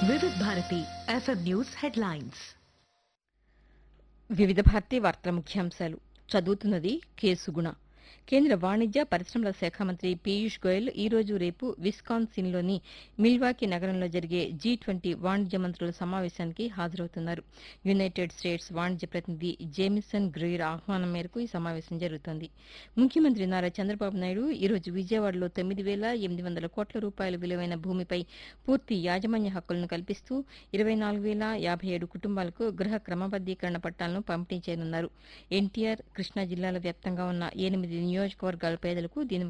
Vividh Bharati FM news headlines Vividha Bharati వార్తల ముఖ్యాంశాలు చదువుతున్నది కేసుగుణ కేంద్ర వాణిజ్య పరిశ్రమల శాఖ మంత్రి పీయూష్ గోయల్ ఈ రోజు రేపు విస్కాన్సిన్లోని మిల్వాకీ నగరంలో జరిగే జీ ట్వంటీ వాణిజ్య మంత్రుల సమావేశానికి హాజరవుతున్నారు యునైటెడ్ స్టేట్స్ వాణిజ్య ప్రతినిధి జేమిసన్ గ్రీర్ ఆహ్వానం మేరకు ఈ సమావేశం జరుగుతోంది ముఖ్యమంత్రి నారా చంద్రబాబు నాయుడు ఈ రోజు విజయవాడలో తొమ్మిది వేల ఎనిమిది వందల కోట్ల రూపాయల విలువైన భూమిపై పూర్తి యాజమాన్య హక్కులను కల్పిస్తూ ఇరవై నాలుగు వేల యాభై ఏడు కుటుంబాలకు గృహ క్రమబద్దీకరణ పట్టాలను పంపిణీ చేయనున్నారు ఎన్టీఆర్ కృష్ణా జిల్లాల వ్యాప్తంగా ఉన్న ఎనిమిది నియోజకవర్గాల పేదలకు దీని